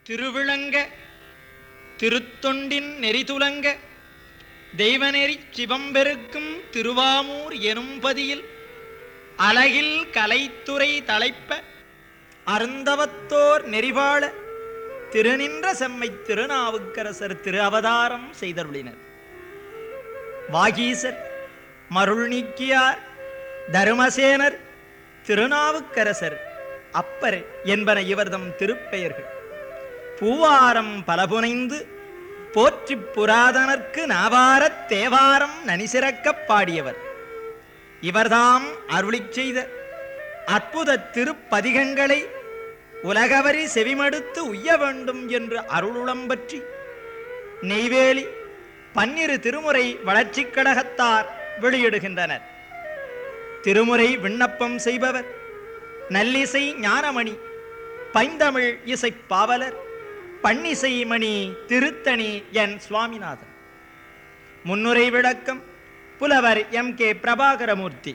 திருவிளங்க திருத்தொண்டின் நெறிதுலங்க தெய்வநெறி சிவம்பெருக்கும் திருவாமூர் எனும் பதியில் அலகில் கலைத்துறை தலைப்ப அருந்தவத்தோர் நெறிவாழ திருநின்ற செம்மை திருநாவுக்கரசர் திரு அவதாரம் செய்தருளினர் வாகீசர் மருள் நீக்கியார் தருமசேனர் திருநாவுக்கரசர் அப்பர் என்பன இவர்தம் திருப்பெயர்கள் பூவாரம் பலபுனைந்து போற்றிப் புராதனர்க்கு நாவாரத் தேவாரம் நனிசிறக்கப் பாடியவர் இவர்தாம் அருளிச் செய்த அற்புத திருப்பதிகங்களை உலகவரி செவிமடுத்து உய்ய வேண்டும் என்று அருளுளம் பற்றி நெய்வேலி பன்னிரு திருமுறை வளர்ச்சிக் கழகத்தார் வெளியிடுகின்றனர் திருமுறை விண்ணப்பம் செய்பவர் நல்லிசை ஞானமணி பைந்தமிழ் இசை பாவலர் பன்னிசை மணி திருத்தணி என் சுவாமிநாதன் முன்னுரை விளக்கம் புலவர் எம் கே பிரபாகரமூர்த்தி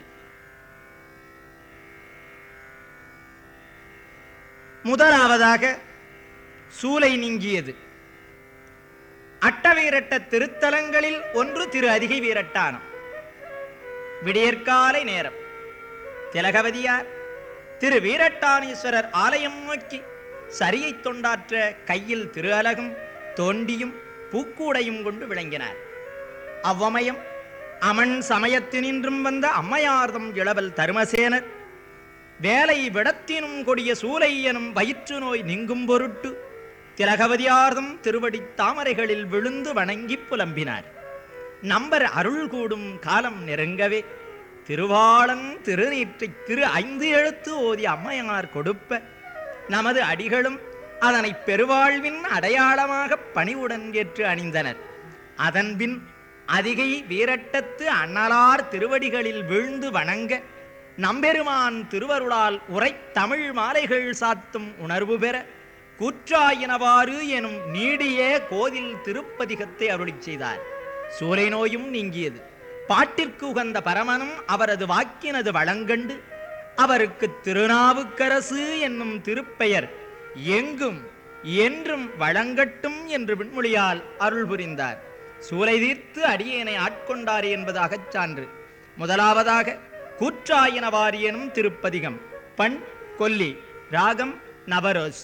முதலாவதாக சூலை நீங்கியது அட்டவீரட்ட திருத்தலங்களில் ஒன்று திரு அதிகை வீரட்டானம் விடியற்காலை நேரம் திலகவதியார் திரு வீரட்டானீஸ்வரர் ஆலயம் நோக்கி சரியை தொண்டாற்ற கையில் திரு அலகும் தோண்டியும் பூக்கூடையும் கொண்டு விளங்கினார் அவ்வமயம் அமன் சமயத்தினின்றும் வந்த அம்மையார்தம் இளவல் தருமசேனர் வேலை விடத்தினும் கொடிய சூலை எனும் வயிற்று நோய் நீங்கும் பொருட்டு திலகவதியார்தம் திருவடி தாமரைகளில் விழுந்து வணங்கி புலம்பினார் நம்பர் அருள் கூடும் காலம் நெருங்கவே திருவாளன் திருநீற்றை திரு ஐந்து எழுத்து ஓதி அம்மையார் கொடுப்ப நமது அடிகளும் அதனை பெருவாழ்வின் அடையாளமாக பணிவுடன் ஏற்று அணிந்தனர் அதன்பின் அதிகை வீரட்டத்து அண்ணலார் திருவடிகளில் வீழ்ந்து வணங்க நம்பெருமான் திருவருளால் உரை தமிழ் மாலைகள் சாத்தும் உணர்வு பெற கூற்றாயினவாறு எனும் நீடிய கோதில் திருப்பதிகத்தை அருளிச் செய்தார் சூலை நோயும் நீங்கியது பாட்டிற்கு உகந்த பரமனும் அவரது வாக்கினது வளங்கண்டு அவருக்கு திருநாவுக்கரசு என்னும் திருப்பெயர் எங்கும் என்றும் வழங்கட்டும் என்று விண்மொழியால் அருள் புரிந்தார் சூலை தீர்த்து அடியேனை ஆட்கொண்டார் என்பதாகச் சான்று முதலாவதாக கூற்றாயினவாரி எனும் திருப்பதிகம் பண் கொல்லி ராகம் நவரோஸ்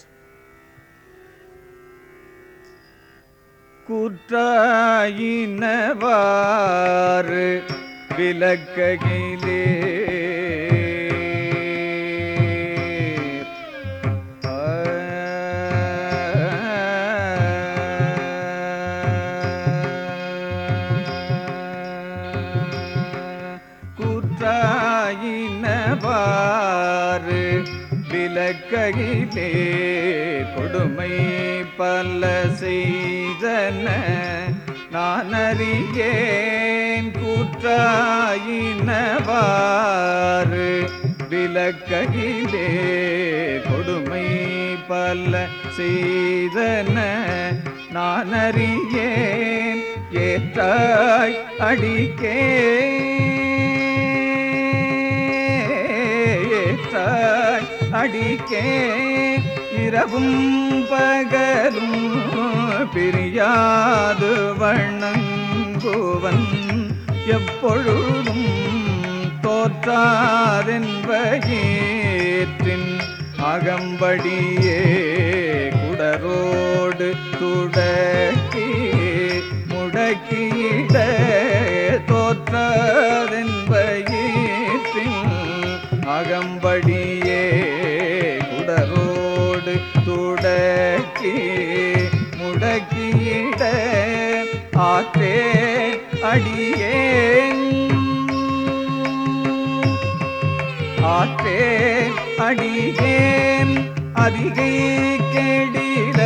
குற்றாயினவாறு விளக்ககிலே குற்றாயினவாறு விளக்ககிலே கொடுமை பல செய்தன நான் அறியேன் கூற்றாயினவாறு விளக்ககிலே கொடுமை பல செய்தன நான் அறியேன் ஏற்றாய் அடிக்கே ஏற்றாய் அடிக்கே இரவும் பகலும் பிரியாது வண்ணங்குவன் எப்பொழுதும் தோற்றாரென்பகேற்றின் அகம்படியே குடரோடு துடக்கி முடக்கிட தோற்றாரென்பகேற்றின் அகம்படியே குடரோடு துடக்கி முடக்கிட ஆற்றே அடியேன் ஆற்றேன் அடியேன் அதிகை கெடில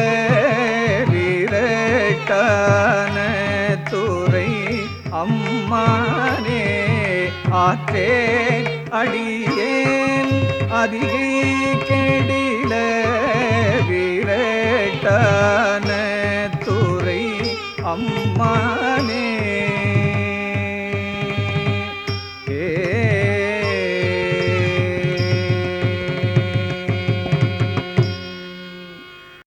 வீரட்டான துறை அம்மானே ஆற்றேன் அடியேன் அதிகை கெடில வீரட்டான துறை அம்மா